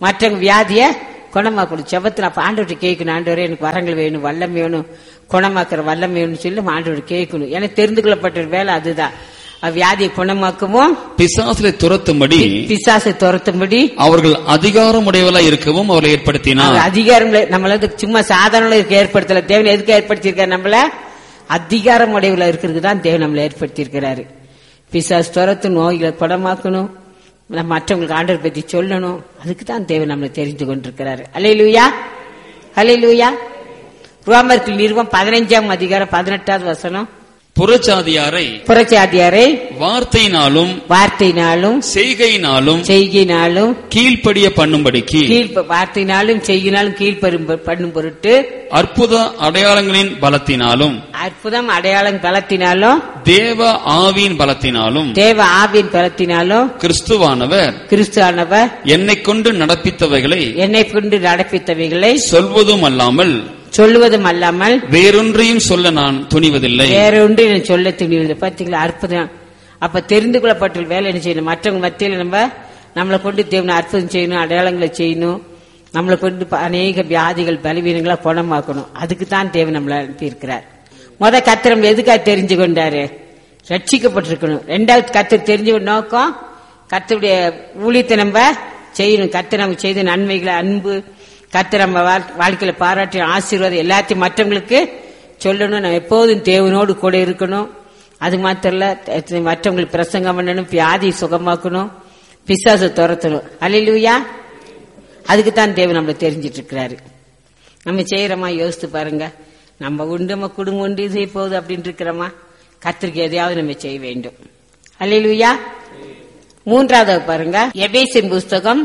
மற்றவங்க வியாதிய குணமாக்கணும் செபத்துல அப்ப ஆண்டவர்கிட்ட கேட்கணும் ஆண்டவரே எனக்கு வரங்கள் வேணும் வல்லம் வேணும் குணமாக்குற வல்லம் வேணும்னு சொல்லி ஆண்டவர் கேட்கணும் எனக்கு தெரிந்து கொள்ளப்பட்ட வேலை அதுதான் அஹ் வியாதியை குணமாக்கவும் பிசாசிலே துரத்தும்படி பிசாசை துரத்தும்படி அவர்கள் அதிகாரமுடையவர்களாய் இருக்கவும் அவர்களை ஏற்படுத்தினார் அவர் அதிகாரம் நம்மள வந்து சும்மா சாதாரண இருக்க ஏற்படுத்தல தேவன் எதுக்கு ஏற்படுத்தியிருக்காரு நம்மள அதிகாரம் உடையவுல இருக்கிறதுக்கு தான் தேவன் நம்மளை ஏற்படுத்தியிருக்கிறாரு பிசாஸ் துரத்து நோய்களை குணமாக்கணும் நம்ம மற்றவங்களுக்கு ஆண்டவர் பத்தி சொல்லணும் அதுக்கு தான் தேவன் நம்மளை தெரிந்து கொண்டிருக்கிறாரு அலை லூயா அலை லூயா ரோமர்கள் நிறுவம் பதினைஞ்சாம் அதிகாரம் பதினெட்டாவது வசனம் புறஜாதியாரை புறச்சாதியாரை வார்த்தையினாலும் வார்த்தையினாலும் செய்கையினாலும் செய்கினாலும் கீழ்ப்படிய பண்ணும்படிக்கு கீழ் வார்த்தையினாலும் செய்கினாலும் கீழ்ப்பெரும் பண்ணும் பொருட்டு அற்புத அடையாளங்களின் பலத்தினாலும் அற்புதம் அடையாளம் பலத்தினாலும் தேவ ஆவியின் பலத்தினாலும் தேவ ஆவியின் பலத்தினாலும் கிறிஸ்துவானவர் கிறிஸ்துவானவர் என்னை கொண்டு நடப்பித்தவைகளை என்னை கொண்டு நடப்பித்தவைகளை சொல்வதும் அல்லாமல் சொல்லுவதும் அல்லாமல் வேறொன்றையும் சொல்ல நான் துணிவதில்லை வேற ஒன்று நான் சொல்ல துணிவது பாத்தீங்களா அற்புதம் அப்ப தெரிந்து கொள்ளப்பட்ட வேலை என்ன செய்யணும் மற்றவங்க மத்தியில நம்ம நம்மளை கொண்டு தேவனை அற்புதம் செய்யணும் அடையாளங்களை செய்யணும் நம்மளை கொண்டு ப- அநேக வியாதிகள் பலவீனங்களா குணமாக்கணும் அதுக்கு தான் தேவன் நம்மளை அனுப்பியிருக்கிறார் முத கத்திரம் எதுக்காக தெரிஞ்சு கொண்டாரு ரட்சிக்கப்பட்டிருக்கணும் ரெண்டாவது கத்தர் தெரிஞ்சு கொண்ட நோக்கம் கத்தருடைய ஊழியத்தை நம்ம செய்யணும் கத்தர் நம்ம செய்த நன்மைகளை அன்பு கத்தர் நம்ம வாழ்- வாழ்க்கையில பாராட்டி ஆசீர்வாதம் எல்லாத்தையும் மற்றவங்களுக்கு சொல்லணும் நம்ம எப்போதும் தேவனோடு கூட இருக்கணும் அது மாத்திரம் இல்ல த- மற்றவங்களுக்கு பிரசங்கம் பண்ணணும் வியாதி சுகமாக்கணும் பிசாசை துரத்தணும் அல்லையா அதுக்கு தான் தேவன் நம்மளை தெரிஞ்சிட்டு இருக்கிறாரு நம்ம செய்யறோமா யோசித்து பாருங்க நம்ம உண்டு நம்ம குடும்பம் உண்டு இது போகுது அப்படின்னு இருக்கிறோமா கத்திரிக்கை எதையாவது நம்ம செய்ய வேண்டும் அல்லையா மூன்றாவது பாருங்க எபேசின் புஸ்தகம்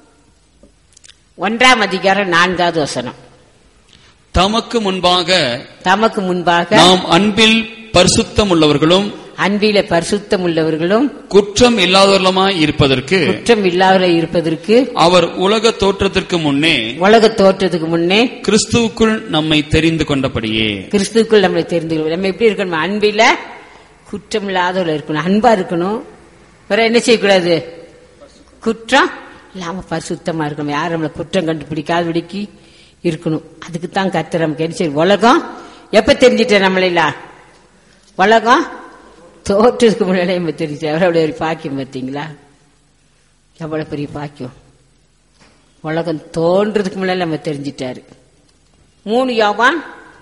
ஒன்றாம் அதிகாரம் நான்காவது வசனம் தமக்கு முன்பாக தமக்கு முன்பாக நாம் அன்பில் பரிசுத்தம் உள்ளவர்களும் அன்பில பரிசுத்தம் உள்ளவர்களும் குற்றம் இல்லாதவர்களுமாய் இருப்பதற்கு குற்றம் இல்லாத இருப்பதற்கு அவர் உலக தோற்றத்திற்கு முன்னே உலக தோற்றத்துக்கு முன்னே கிறிஸ்துவுக்குள் நம்மை தெரிந்து கொண்டபடியே கிறிஸ்துக்குள் நம்மளை தெரிந்து கொள்வோம். நம்ம எப்படி இருக்கணும் அன்பில குற்றம் இல்லாதவர்கள் இருக்கணும் அன்பா இருக்கணும் வேற என்ன செய்யக்கூடாது குற்றம் இல்லாம பரிசுத்தமா இருக்கணும் யாரும் நம்மளை குற்றம் கண்டுபிடிக்காதபடிக்கு இருக்கணும் அதுக்கு தான் கர்த்தர் நமக்கு என்ன செய்யும் உலகம் எப்ப தெரிஞ்சிட்ட நம்மள இல்ல உலகம் தோற்றத்துக்கு முன்னாடி நம்ம தெரிஞ்சு எவ்வளவு பெரிய பாக்கியம் பார்த்தீங்களா எவ்வளவு பெரிய பாக்கியம் உலகம் தோன்றதுக்கு முன்னாடி நம்ம தெரிஞ்சிட்டாரு மூணு யோவான்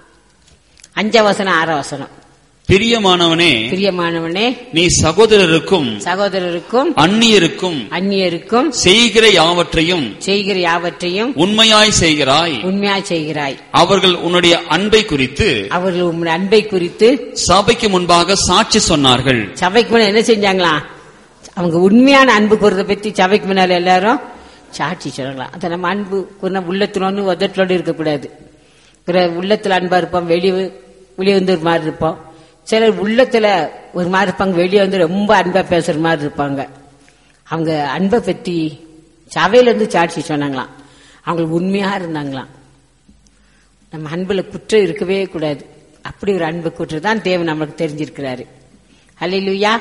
அஞ்சாம் வசனம் ஆறாம் வசனம் பிரியமானவனே பிரியமானவனே நீ சகோதரருக்கும் சகோதரருக்கும் அந்நியருக்கும் அந்நியருக்கும் செய்கிற யாவற்றையும் செய்கிற யாவற்றையும் உண்மையாய் செய்கிறாய் உண்மையாய் செய்கிறாய் அவர்கள் உன்னுடைய அன்பை குறித்து அவர்கள் உன் அன்பை குறித்து சபைக்கு முன்பாக சாட்சி சொன்னார்கள் சபைக்கு முன்னாடி என்ன செஞ்சாங்களா அவங்க உண்மையான அன்பு கூறதை பத்தி சபைக்கு முன்னால எல்லாரும் சாட்சி சொல்லலாம் அதை நம்ம அன்பு கூறின உள்ளத்தினோன்னு உதட்டோடு இருக்கக்கூடாது பிற உள்ளத்துல அன்பா இருப்போம் வெளியே வெளியே வந்து ஒரு மாதிரி இருப்போம் சிலர் உள்ளத்துல ஒரு மாதிரி இருப்பாங்க வெளியே வந்து ரொம்ப அன்பா பேசுற மாதிரி இருப்பாங்க அவங்க அன்பை பத்தி சபையில இருந்து சாட்சி சொன்னாங்களாம் அவங்க உண்மையா இருந்தாங்களாம் நம்ம அன்புல குற்றம் இருக்கவே கூடாது அப்படி ஒரு அன்பு குற்றம் தான் தேவன் நமக்கு தெரிஞ்சிருக்கிறாரு அல்லையா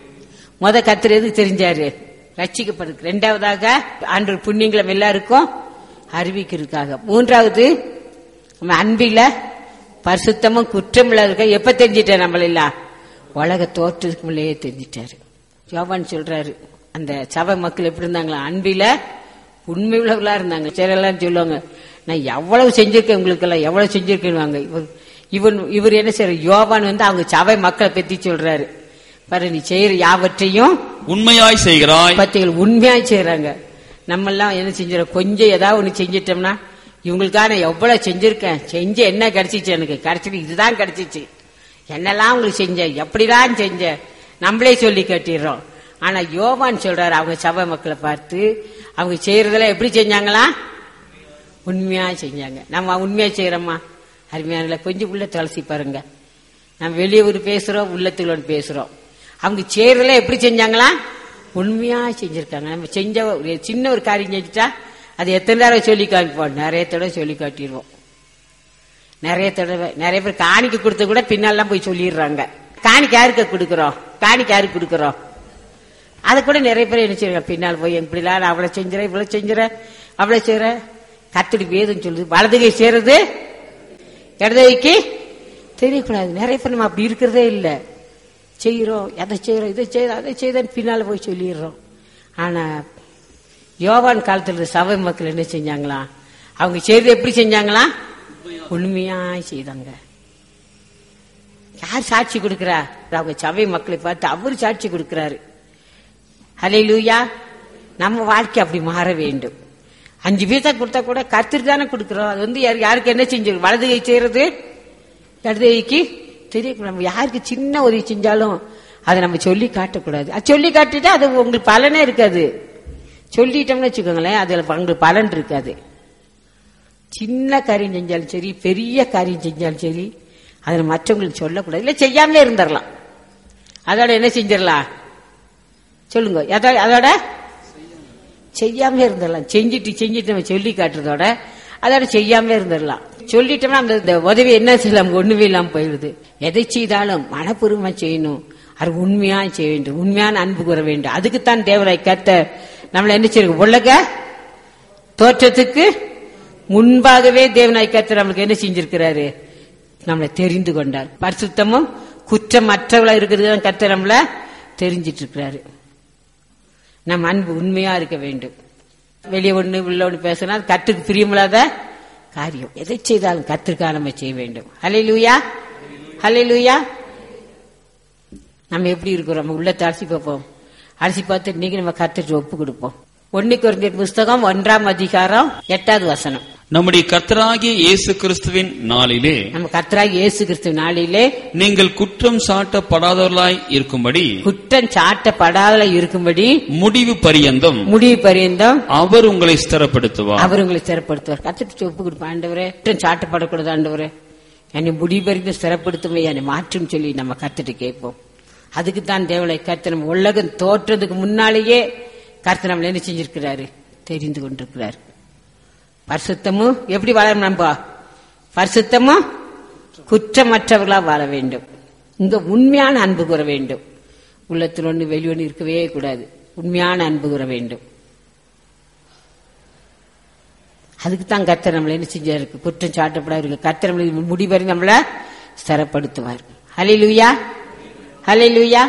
முத கத்திர எதுக்கு தெரிஞ்சாரு ரட்சிக்கப்படுது ரெண்டாவதாக ஆண்டு புண்ணியங்களும் எல்லாருக்கும் அறிவிக்கிறதுக்காக மூன்றாவது நம்ம அன்பில பரிசுத்தமும் குற்றம் இல்லாத எப்ப தெரிஞ்சிட்டார் நம்மள உலக தோற்றத்துக்கு முள்ளையே தெரிஞ்சிட்டாரு யோவான் சொல்றாரு அந்த சபை மக்கள் எப்படி இருந்தாங்களா அன்பில உண்மை உள்ளவர்களா இருந்தாங்க சிலர்லாம் சொல்லுவாங்க நான் எவ்வளவு செஞ்சிருக்கேன் உங்களுக்கெல்லாம் எவ்வளவு செஞ்சிருக்கேன்னு இவர் இவன் இவர் என்ன செய்யற யோவான் வந்து அவங்க சபை மக்களை பத்தி சொல்றாரு பாரு நீ செய்யற யாவற்றையும் உண்மையாய் செய்கிறாய் பத்திகள் உண்மையா செய்யறாங்க நம்ம எல்லாம் என்ன செஞ்சிடறோம் கொஞ்சம் ஏதாவது ஒண்ணு செஞ்சிட்டோம்னா இவங்களுக்காக நான் எவ்வளவு செஞ்சிருக்கேன் செஞ்ச என்ன கிடைச்சிச்சு எனக்கு கிடைச்சது இதுதான் கிடைச்சிச்சு என்னெல்லாம் உங்களுக்கு செஞ்சேன் எப்படிதான் செஞ்சேன் நம்மளே சொல்லி கட்டிடுறோம் ஆனா யோவான் சொல்றாரு அவங்க சபை மக்களை பார்த்து அவங்க செய்யறதெல்லாம் எப்படி செஞ்சாங்களா உண்மையா செஞ்சாங்க நம்ம உண்மையா செய்யறோமா அருமையான கொஞ்சம் உள்ள துளசி பாருங்க நம்ம வெளியே ஒரு பேசுறோம் உள்ளத்துல ஒன்று பேசுறோம் அவங்க செய்யறதெல்லாம் எப்படி செஞ்சாங்களா உண்மையா செஞ்சிருக்காங்க நம்ம செஞ்ச ஒரு சின்ன ஒரு காரியம் செஞ்சுட்டா அது எத்தனை தடவை சொல்லி காமிப்போம் நிறைய தடவை சொல்லி காட்டிடுவோம் நிறைய தடவை நிறைய பேர் காணிக்க கொடுத்து கூட பின்னாலாம் போய் சொல்லிடுறாங்க காணிக்க யாருக்கு கொடுக்குறோம் காணிக்க யாருக்கு கொடுக்குறோம் அதை கூட நிறைய பேர் என்ன செய்வாங்க பின்னால் போய் இப்படிலாம் நான் அவ்வளவு செஞ்சுறேன் இவ்வளவு செஞ்சுறேன் அவ்வளவு செய்யறேன் கத்துடி வேதம் சொல்லுது வலதுகை செய்யறது இடதுகைக்கு தெரியக்கூடாது நிறைய பேர் நம்ம அப்படி இருக்கிறதே இல்லை செய்கிறோம் எதை செய்கிறோம் இதை செய்யறோம் அதை செய்தோன்னு பின்னால போய் சொல்லிடுறோம் ஆனா யோவான் காலத்துல இருந்த சபை மக்கள் என்ன செஞ்சாங்களா அவங்க செய்யறது எப்படி செஞ்சாங்களா உண்மையா செய்தாங்க யார் சாட்சி கொடுக்கிறா அவங்க சபை மக்களை பார்த்து அவரு சாட்சி கொடுக்கிறாரு ஹலே லூயா நம்ம வாழ்க்கை அப்படி மாற வேண்டும் அஞ்சு பீசா கொடுத்தா கூட கத்திட்டு தானே கொடுக்கிறோம் அது வந்து யாரு- யாருக்கு என்ன செஞ்சிருக்கு வலது கை செய்யறது இடது கைக்கு தெரியக்கூடாது நம்ம யாருக்கு சின்ன உதவி செஞ்சாலும் அதை நம்ம சொல்லி காட்டக்கூடாது அது சொல்லி காட்டிட்டா அது உங்களுக்கு பலனே இருக்காது சொல்லிட்டோம்னு வச்சுக்கோங்களேன் அதுல உங்களுக்கு பலன் இருக்காது சின்ன காரியம் செஞ்சாலும் சரி பெரிய காரியம் செஞ்சாலும் சரி அதை மற்றவங்களுக்கு சொல்லக்கூடாது இல்ல செய்யாமலே இருந்துடலாம் அதோட என்ன செஞ்சிடலாம் சொல்லுங்க அதோட- அதோட செய்யாம இருந்துடலாம் செஞ்சுட்டு செஞ்சுட்டு நம்ம சொல்லி காட்டுறதோட அதோட செய்யாம இருந்துடலாம் சொல்லிட்டோம்னா அந்த இந்த உதவி என்ன செய்யலாம் நமக்கு ஒண்ணுமே இல்லாம போயிடுது எதை செய்தாலும் மனப்பூர்வமா செய்யணும் அது உண்மையா செய்ய வேண்டும் உண்மையான அன்பு கூற வேண்டும் அதுக்குத்தான் தேவராய் கத்த நம்மள என்ன செய்யணும் உலக தோற்றத்துக்கு முன்பாகவே தேவனாய் கத்த நம்மளுக்கு என்ன செஞ்சிருக்கிறாரு நம்மளை தெரிந்து கொண்டார் பரிசுத்தமும் குற்றமற்றவளா இருக்கிறது தான் கத்த நம்மள தெரிஞ்சிட்டு இருக்கிறாரு நம்ம அன்பு உண்மையா இருக்க வேண்டும் வெளியே ஒண்ணு உள்ள ஒண்ணு பேசினா அது கத்துக்கு பிரியமில்லாத காரியம் எதை செய்தாலும் கத்திற்காக நம்ம செய்ய வேண்டும் ஹலே லூயா ஹலே லூயா நம்ம எப்படி இருக்கிறோம் நம்ம உள்ளத்தை அலசி பார்ப்போம் அலசி பார்த்து இன்னைக்கு நம்ம கத்துட்டு ஒப்பு கொடுப்போம் ஒன்னு குறைந்த புஸ்தகம் ஒன்றாம் அதிகாரம் எட்டாவது வசனம் நம்முடைய கர்த்தராகிய இயேசு கிறிஸ்துவின் நாளிலே நம்ம கர்த்தராகி இயேசு கிறிஸ்து நாளிலே நீங்கள் குற்றம் சாட்டப்படாதவர்களாய் இருக்கும்படி குற்றம் சாட்டப்படாத இருக்கும்படி முடிவு பரியந்தம் முடிவு பரியந்தம் அவர் உங்களை ஸ்திரப்படுத்துவார் அவர் உங்களை சிறப்படுத்துவார் கத்துட்டு ஒப்பு கொடுப்பா ஆண்டவரே குற்றம் சாட்டப்படக்கூடாது ஆண்டவரே என்னை முடிவறிந்து சிறப்படுத்தும் என்னை மாற்றும் சொல்லி நம்ம கத்துட்டு கேட்போம் அதுக்கு தான் தேவனை கர்த்தர் நம்ம உலகம் தோற்றதுக்கு முன்னாலேயே கர்த்தர் நம்மள என்ன செஞ்சிருக்கிறாரு தெரிந்து கொண்டிருக்கிறார் பரிசுத்தமும் எப்படி வாழணும் நம்ம பரிசுத்தமும் குற்றமற்றவர்களா வாழ வேண்டும் இங்க உண்மையான அன்பு கூற வேண்டும் உள்ளத்தில் ஒன்று வெளியொன்று இருக்கவே கூடாது உண்மையான அன்பு கூற வேண்டும் அதுக்கு தான் கர்த்தர் நம்மளை என்ன செஞ்சாரு குற்றம் சாட்டப்படாது இருக்கு கர்த்தர் நம்மளை முடிவரை நம்மள ஸ்திரப்படுத்துவார் ஹலிலுயா ஹலிலுயா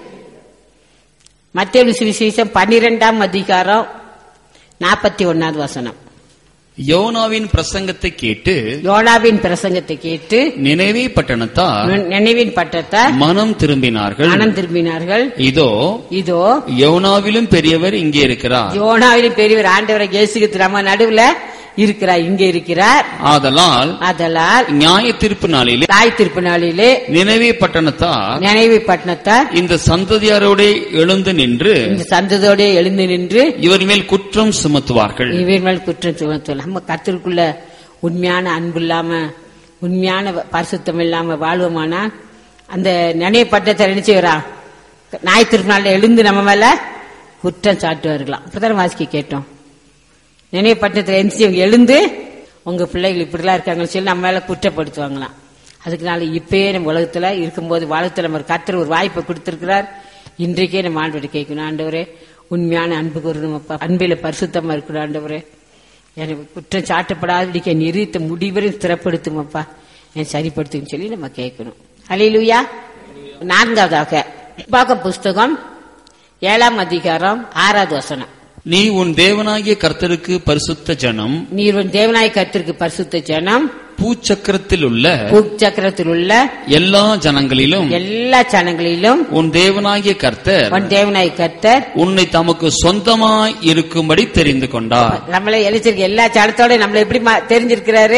மத்திய சுவிசேஷம் பன்னிரெண்டாம் அதிகாரம் நாற்பத்தி ஒன்னாவது வசனம் யோனாவின் பிரசங்கத்தை கேட்டு யோனாவின் பிரசங்கத்தை கேட்டு நினைவே பட்டணத்தார் நினைவின் பட்டத்தை மனம் திரும்பினார்கள் மனம் திரும்பினார்கள் இதோ இதோ யோனாவிலும் பெரியவர் இங்கே இருக்கிறார் யோனாவின் பெரியவர் ஆண்டவரை இயேசுக்கு நம்ம நடுவுல இருக்கிறார் இங்க இருக்கிறார் ஆதலால் அதலால் நியாய தீர்ப்பு நாளிலே தாய் திருப்பு நாளிலே நினைவே பட்டணத்தார் நினைவு பட்டணத்தை இந்த சந்ததியாரோட எழுந்து நின்று இந்த சந்ததோட எழுந்து நின்று இவர் மேல் குற்றம் சுமத்துவார்கள் இவர் மேல் குற்றம் சுமத்துவோம் நம்ம கத்திற்குள்ள உண்மையான அன்பு இல்லாம உண்மையான பரிசுத்தம் இல்லாம வாழ்வோமானா அந்த நினைவு பட்டத்தை என்ன செய்யறா ஞாயிற்றுநாள்ல எழுந்து நம்ம மேல குற்றம் சாட்டுவார்களாம் இப்பதான் வாசிக்க கேட்டோம் நினைவு பட்டத்தில் எந்திரிச்சு இவங்க எழுந்து உங்க பிள்ளைகள் இப்படிலாம் இருக்காங்கன்னு சொல்லி நம்ம மேல குற்றப்படுத்துவாங்களாம் அதுக்குனால இப்பயே நம்ம உலகத்துல இருக்கும்போது வாழ்த்துல நம்ம கத்தர் ஒரு வாய்ப்பை கொடுத்திருக்கிறார் இன்றைக்கே நம்ம ஆண்டவரை கேட்கணும் ஆண்டவரே உண்மையான அன்பு கூறணும் அப்பா அன்பில பரிசுத்தமா இருக்கணும் ஆண்டவரே எனக்கு குற்றம் சாட்டப்படாதபடிக்கு என் நிறுத்த முடிவரை ஸ்திரப்படுத்தும் அப்பா என் சரிப்படுத்தும் சொல்லி நம்ம கேட்கணும் அலையிலுயா நான்காவதாக பாக்க புஸ்தகம் ஏழாம் அதிகாரம் ஆறாவது வசனம் நீ உன் தேவனாகிய கர்த்தருக்கு பரிசுத்த ஜனம் நீர் உன் தேவநாய கத்திற்கு பரிசுத்த ஜனம் பூச்சக்கரத்தில் உள்ள பூச்சக்கரத்தில் உள்ள எல்லா ஜனங்களிலும் எல்லா ஜனங்களிலும் உன் தேவனாகிய கர்த்தர் உன் தேவநாய கத்தர் உன்னை தமக்கு சொந்தமாய் இருக்கும்படி தெரிந்து கொண்டார் நம்மளை எழுச்சிருக்க எல்லா ஜனத்தோட நம்மள எப்படி மா- தெரிஞ்சிருக்கிறாரு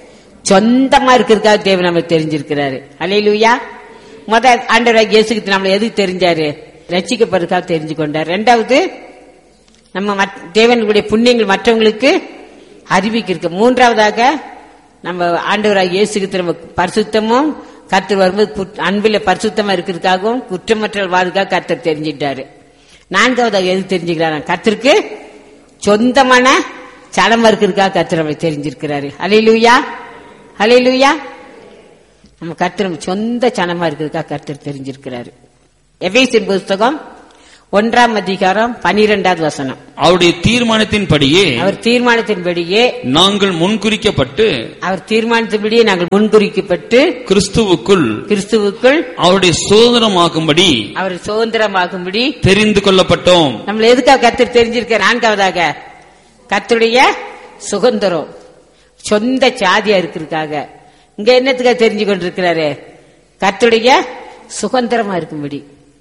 சொந்தமா இருக்கிறதுக்காக தேவன் நம்ம தெரிஞ்சிருக்கிறாரு அலையிலுயா முத ஆண்டவராக இயேசுக்கு நம்மள எதுக்கு தெரிஞ்சாரு ரட்சிக்கப்படுறதுக்காக தெரிஞ்சு கொண்டார் ரெண்டாவது நம்ம மத்- தேவனுடைய புண்ணியங்கள் மற்றவங்களுக்கு அறிவிக்க மூன்றாவதாக நம்ம ஆண்டவராக இயேசுக்கு நம்ம பரிசுத்தமும் கர்த்தர் வரும்போது குற்ற- அன்பில பரிசுத்தமா இருக்கிறதுக்காகவும் குற்றமற்ற வாழ்க்காக கர்த்தர் தெரிஞ்சிட்டாரு நான்காவதாக எது தெரிஞ்சுக்கிறார் கர்த்தருக்கு சொந்தமான சடமா இருக்கிறதுக்காக கர்த்தர் நம்மை தெரிஞ்சிருக்கிறாரு அலையிலுயா அலையிலுயா நம்ம கர்த்தர் நம்ம சொந்த சனமா இருக்கிறதுக்காக கர்த்தர் தெரிஞ்சிருக்கிறாரு எபேசின் புஸ்தகம் ஒன்றாம் அதிகாரம் பனிரெண்டாவது வசனம் அவருடைய தீர்மானத்தின்படியே அவர் தீர்மானத்தின்படியே நாங்கள் முன்குறிக்கப்பட்டு அவர் தீர்மானத்தின்படியே நாங்கள் முன்குறிக்கப்பட்டு கிறிஸ்துவுக்குள் கிறிஸ்துவுக்குள் அவருடைய சுதந்திரமாகும்படி அவர் சுதந்திரமாகும்படி தெரிந்து கொள்ளப்பட்டோம் நம்மள எதுக்காக கத்தர் தெரிஞ்சிருக்க நான்காவதாக கத்தருடைய சுதந்திரம் சொந்த சாதியா இருக்கிறதுக்காக இங்க என்னத்துக்காக தெரிஞ்சு கொண்டிருக்கிறாரு கத்தருடைய சுதந்திரமா இருக்கும்படி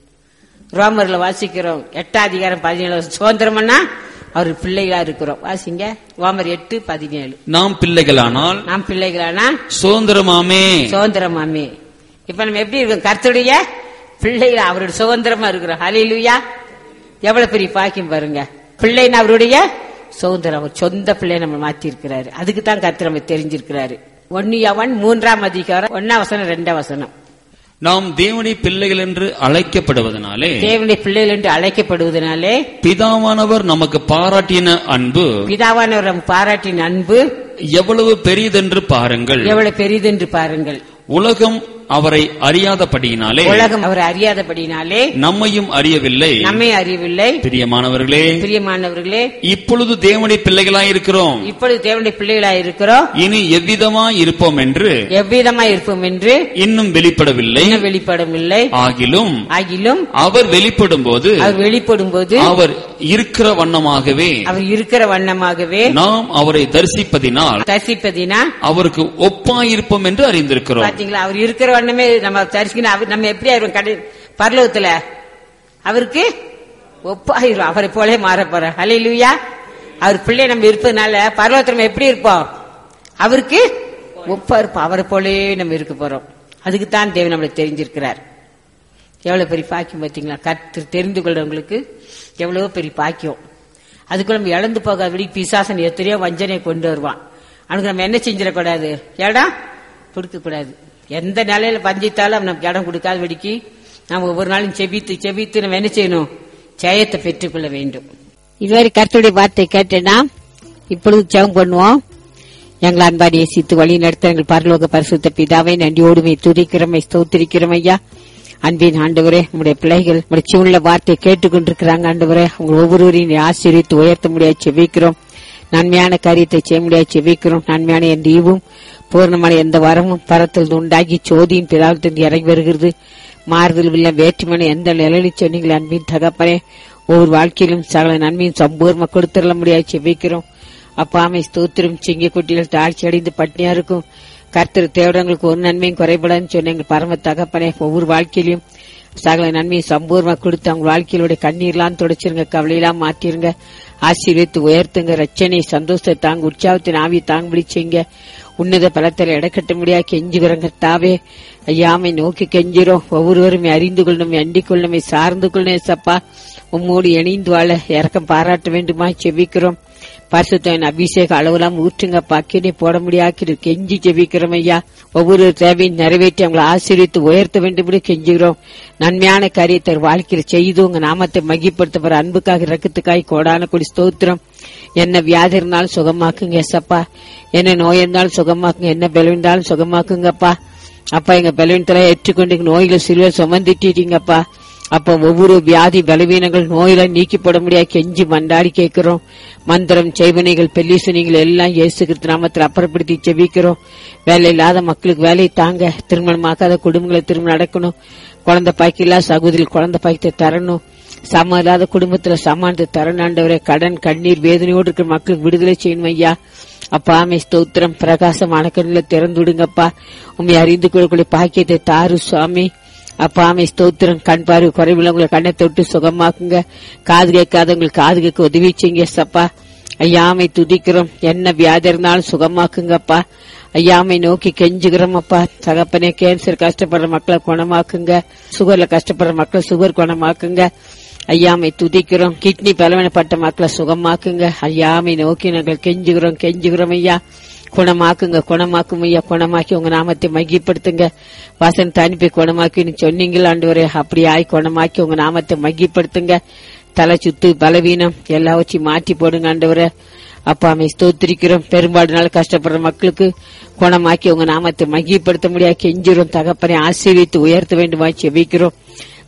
ரோமர்ல வாசிக்கிறோம் எட்டாம் அதிகாரம் பதினேழு சுதந்திரம்னா அவர் பிள்ளைகளா இருக்கிறோம் வாசிங்க ரோமர் எட்டு பதினேழு நாம் பிள்ளைகளானால் நாம் பிள்ளைகளானா சுதந்திரமாமே சுதந்திரமாமே இப்ப நம்ம எப்படி இருக்கோம் கர்த்தருடைய பிள்ளைகள் அவருடைய சுதந்திரமா இருக்கிறோம் ஹalleluya எவ்வளவு பெரிய பாக்கியம் பாருங்க பிள்ளைன்னு அவருடைய சுதந்திரம் அவர் சொந்த பிள்ளை நம்ம மாத்தி இருக்கிறாரு அதுக்கு தான் கர்த்தர் நம்ம தெரிஞ்சிருக்கிறாரு ஒன்னு அவன் மூன்றாம் அதிகாரம் ஒன்னாம் வசனம் ரெண்டாம் வசனம் நாம் தேவனுடைய பிள்ளைகள் என்று அழைக்கப்படுவதனாலே தேவனுடைய பிள்ளைகள் என்று அழைக்கப்படுவதனாலே பிதாவானவர் நமக்கு பாராட்டின அன்பு பிதாவானவர் நம் பாராட்டின் அன்பு எவ்வளவு பெரியதென்று பாருங்கள் எவ்வளவு பெரிதென்று பாருங்கள் உலகம் அவரை அறியாதபடியினாலே உலகம் அவர் அறியாதபடினாலே நம்மையும் அறியவில்லை நம்மை அறியவில்லை பிரியமானவர்களே பிரியமானவர்களே இப்பொழுது தேவனுடைய பிள்ளைகளாய் இருக்கிறோம் இப்பொழுது தேவனுடைய பிள்ளைகளாய் இருக்கிறோம் இனி எவ்விதமாய் இருப்போம் என்று எவ்விதமா இருப்போம் என்று இன்னும் வெளிப்படவில்லை இன்னும் வெளிப்படவில்லை ஆகிலும் ஆகிலும் அவர் வெளிப்படும் போது அவர் வெளிப்படும் போது அவர் இருக்கிற வண்ணமாகவே அவர் இருக்கிற வண்ணமாகவே நாம் அவரை தரிசிப்பதினால் தரிசிப்பதினா அவருக்கு ஒப்பாயிருப்போம் என்று அறிந்திருக்கிறோம் பாத்தீங்களா அவர் இருக்கிற வண்ணமே நம்ம தரிசிக்கணும் அவர் நம்ம எப்படி ஆயிரும் கடை பரலோகத்துல அவருக்கு ஒப்பாயிரும் அவரை போலே மாற போற ஹalleluya அவர் பிள்ளை நம்ம இருப்பதனால பரலோகத்துல நம்ம எப்படி இருப்போம் அவருக்கு ஒப்பா இருப்போம் அவரை போலே நம்ம இருக்க போறோம் அதுக்கு தான் தேவன் நம்மளை தெரிஞ்சிருக்கிறார் எவ்வளவு பெரிய பாக்கியம் பார்த்தீங்களா கற்று தெரிந்து கொள்றவங்களுக்கு எவ்வளவோ பெரிய பாக்கியம் அதுக்குள்ள நம்ம இழந்து போகாதபடி பிசாசன் எத்தனையோ வஞ்சனையை கொண்டு வருவான் அவனுக்கு நம்ம என்ன செஞ்சிடக்கூடாது இடம் கொடுக்க கூடாது எந்த நிலையில பஞ்சித்தாலும் அவன் நமக்கு இடம் கொடுக்காதபடிக்கு நம்ம ஒவ்வொரு நாளும் செபித்து செபித்து நம்ம என்ன செய்யணும் ஜெயத்தை பெற்றுக்கொள்ள வேண்டும் இதுவரை கருத்துடைய வார்த்தை கேட்டேன்னா இப்பொழுது ஜெபம் பண்ணுவோம் எங்கள் அன்பாடி இயேசித்து வழி நடத்த எங்கள் பரலோக பரிசுத்த பிதாவை நன்றியோடுமை துதிக்கிறமை ஸ்தோத்திரிக்கிறோம் ஐயா அன்பின் ஆண்டவரே உங்களுடைய பிள்ளைகள் உங்களுடைய சிவுள்ள வார்த்தை கேட்டுக்கொண்டிருக்கிறாங்க ஆண்டவரே உங்கள் ஒவ்வொருவரையும் நீ ஆசீர்வித்து உயர்த்த முடியாது செவிக்கிறோம் நன்மையான காரியத்தை செய்ய முடியாது செவிக்கிறோம் நன்மையான எந்த ஈவும் பூர்ணமான எந்த வரமும் பரத்தில் உண்டாகி சோதியின் பிதாவத்தின் இறங்கி வருகிறது மாறுதல் உள்ள வேற்றுமான எந்த நிலையில் சொன்னீங்கள் அன்பின் தகப்பனே ஒவ்வொரு வாழ்க்கையிலும் சகல நன்மையும் சம்பூர்ணமா கொடுத்துட முடியாது செவிக்கிறோம் அப்பாமை ஸ்தோத்திரம் சிங்க குட்டிகள் தாழ்ச்சி அடைந்து பட்னியா இருக்கும் கர்த்தர் தேவடங்களுக்கு ஒரு நன்மையும் குறைபடாதுன்னு சொன்ன எங்கள் பரம தகப்பனே ஒவ்வொரு வாழ்க்கையிலும் சகல நன்மையை சம்பூர்ணமா கொடுத்து அவங்க வாழ்க்கையிலுடைய கண்ணீர்லாம் துடைச்சிருங்க கவலையெல்லாம் மாத்திருங்க ஆசீர்வித்து உயர்த்துங்க ரச்சனை சந்தோஷத்தை தாங்க உற்சாகத்தின் ஆவியை தாங்க செய்யுங்க உன்னத பலத்தில் இடக்கட்ட முடியாது கெஞ்சுகிறங்க தாவே ஐயாமை நோக்கி கெஞ்சிரும் ஒவ்வொருவரும் அறிந்து கொள்ளணும் அண்டிக் கொள்ளணுமே சார்ந்து கொள்ளணும் சப்பா உம்மோடு இணைந்து வாழ இறக்கம் பாராட்ட வேண்டுமா செவிக்கிறோம் பரிசுத்தவன் அபிஷேக அளவுலாம் ஊற்றுங்க பாக்கினை போட முடியாது கெஞ்சி ஜெபிக்கிறோம் ஐயா ஒவ்வொரு தேவையும் நிறைவேற்றி அவங்களை ஆசீர்வித்து உயர்த்த வேண்டும் கெஞ்சுகிறோம் நன்மையான காரியத்தை வாழ்க்கையில் செய்து உங்க நாமத்தை மகிப்படுத்த போற அன்புக்காக ரக்கத்துக்காய் கோடான கொடி ஸ்தோத்திரம் என்ன வியாதி இருந்தாலும் சுகமாக்குங்க எசப்பா என்ன நோய் இருந்தாலும் சுகமாக்குங்க என்ன பலம் இருந்தாலும் சுகமாக்குங்கப்பா அப்பா எங்க பலவீனத்தெல்லாம் ஏற்றுக்கொண்டு எங்க நோய்களை சிலுவை சுமந்துட்டீங்கப்பா அப்ப ஒவ்வொரு வியாதி பலவீனங்கள் நோயில நீக்கிப்பட முடியாது கெஞ்சி மண்டாடி கேட்கிறோம் மந்திரம் செய்வனைகள் பெல்லிசனிகள் எல்லாம் இயேசு கிறிஸ்து நாமத்தில் அப்புறப்படுத்தி செவிக்கிறோம் வேலை இல்லாத மக்களுக்கு வேலையை தாங்க திருமணமாக்காத குடும்பங்களை திருமணம் நடக்கணும் குழந்தை பாய்க்கில்லா சகோதரி குழந்தை பாய்க்கத்தை தரணும் சம இல்லாத குடும்பத்துல சமானத்தை தரணாண்டவரே கடன் கண்ணீர் வேதனையோடு இருக்கிற மக்களுக்கு விடுதலை செய்யணும் ஐயா அப்பா ஆமை ஸ்தோத்திரம் பிரகாசமான கண்ணில திறந்து விடுங்கப்பா உண்மை அறிந்து கொள்ளக்கூடிய பாக்கியத்தை தாரு சுவாமி அப்பா ஆமை ஸ்தோத்திரம் கண் பார்வை குறைவுள்ளவங்களை கண்ணை தொட்டு சுகமாக்குங்க காது கேட்காதவங்களுக்கு காது கேட்க உதவி செய்யுங்க சப்பா ஐயாமை துதிக்கிறோம் என்ன வியாதி இருந்தாலும் சுகமாக்குங்கப்பா ஐயாமை நோக்கி கெஞ்சுகிறோம் அப்பா தகப்பனே கேன்சர் கஷ்டப்படுற மக்களை குணமாக்குங்க சுகர்ல கஷ்டப்படுற மக்களை சுகர் குணமாக்குங்க ஐயாமை துதிக்கிறோம் கிட்னி பலவீனப்பட்ட மக்களை சுகமாக்குங்க ஐயாமை நோக்கி நாங்கள் கெஞ்சுகிறோம் கெஞ்சுகிறோம் ஐயா குணமாக்குங்க குணமாக்கும் ஐயா குணமாக்கி உங்க நாமத்தை மகிப்படுத்துங்க வசனத்தை அனுப்பி குணமாக்கின்னு சொன்னீங்களா ஆண்டு அப்படி ஆய் குணமாக்கி உங்க நாமத்தை மகிப்படுத்துங்க தலை சுத்து பலவீனம் எல்லாவற்றையும் மாற்றி போடுங்க ஆண்டவரே அப்பா அமை ஸ்தோத்திரிக்கிறோம் பெரும்பாடு நாள் கஷ்டப்படுற மக்களுக்கு குணமாக்கி உங்க நாமத்தை மகிப்படுத்த முடியாது கெஞ்சிரும் தகப்பனை ஆசீர்வித்து உயர்த்த வேண்டுமா செபிக்கிறோம்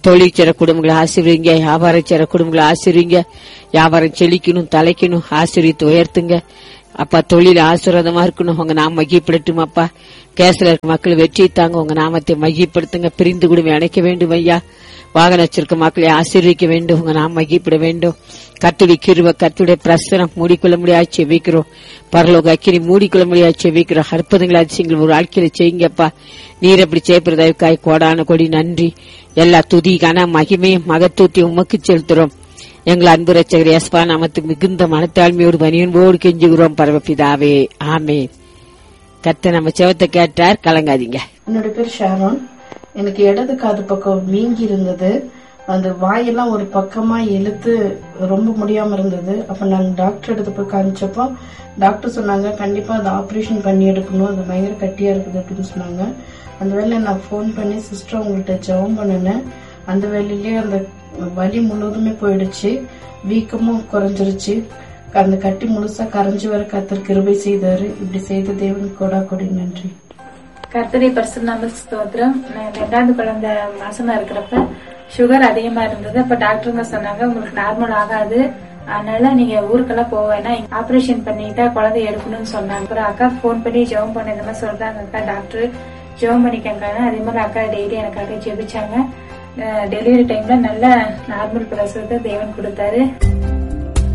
தொழில் செய்ற குடும்பங்களை ஆசீர்வீங்க வியாபாரம் செய்ற குடும்பங்களை ஆசீர்வீங்க வியாபாரம் செழிக்கணும் தலைக்கணும் ஆசீர்வித்து உயர்த்துங்க அப்பா தொழில் ஆசீர்வாதமா இருக்கணும் உங்க நாம் மகிழ்படுத்தும் அப்பா கேஸ்ல இருக்க மக்கள் வெற்றி தாங்க உங்க நாமத்தை மகிழ்படுத்துங்க பிரிந்து குடும்பம் அணைக்க வேண்டும் ஐயா வாகன வச்சிருக்க மக்களை ஆசீர்விக்க வேண்டும் உங்க நாம் மகிழ்ப்பட வேண்டும் கத்துடைய கிருவ கத்துடைய பிரசனம் மூடிக்கொள்ள முடியாது செவிக்கிறோம் பரலோக அக்கினி மூடிக்கொள்ள முடியாது செவிக்கிறோம் அற்புதங்கள் அதிசயங்கள் ஒரு வாழ்க்கையில செய்யுங்கப்பா நீர் எப்படி செய்யப்படுறதாய்க்காய் கோடான கொடி நன்றி எல்லா துதி கன மகிமையும் மகத்துவத்தையும் உமக்கு செலுத்துறோம் எங்கள் அன்பு ரச்சகர் எஸ்பா நாமத்துக்கு மிகுந்த மனத்தாழ்மையோடு பனியன்போடு கெஞ்சுகிறோம் பரமபிதாவே ஆமே கத்த நம்ம செவத்தை கேட்டார் கலங்காதீங்க என்னோட பேர் ஷாரோன் எனக்கு இடது காது பக்கம் வீங்கி இருந்தது அந்த வாயெல்லாம் ஒரு பக்கமா இழுத்து ரொம்ப முடியாம இருந்தது அப்ப நாங்க டாக்டர் எடுத்து போய் காமிச்சப்போ டாக்டர் சொன்னாங்க கண்டிப்பா அதை ஆபரேஷன் பண்ணி எடுக்கணும் அது பயங்கர கட்டியா இருக்குது அப்படின்னு சொன்னாங்க அந்த வேலையில நான் ஃபோன் பண்ணி சிஸ்டர் உங்கள்கிட்ட ஜெபம் பண்ணினேன் அந்த வேலையிலேயே அந்த வலி முழுவதுமே போயிடுச்சு வீக்கமும் குறைஞ்சிருச்சு அந்த கட்டி முழுசா கரைஞ்சு வர கத்தர் கிருபை செய்தாரு இப்படி செய்த தேவன் கொடா கொடி நன்றி கர்த்தரை பரிசுநாம ஸ்தோத்திரம் நான் ரெண்டாவது குழந்தை மாசமா இருக்கிறப்ப சுகர் அதிகமா இருந்தது அப்ப டாக்டருங்க சொன்னாங்க உங்களுக்கு நார்மல் ஆகாது அதனால நீங்க ஊருக்கெல்லாம் போக வேணாம் ஆபரேஷன் பண்ணிட்டா குழந்தை எடுக்கணும்னு சொன்னாங்க அப்புறம் அக்கா ஃபோன் பண்ணி ஜெபம் பண்ண இந்த மாதிரி சொல்றாங்க அக்கா டாக்டர் ஜெபம் பண்ணிக்கங்க அதே மாதிரி அக்கா டெய்லி எனக்காக ஜெபிச்சாங்க டெலிவரி டைம்ல நல்ல நார்மல் பிரசவத்தை தேவன் கொடுத்தாரு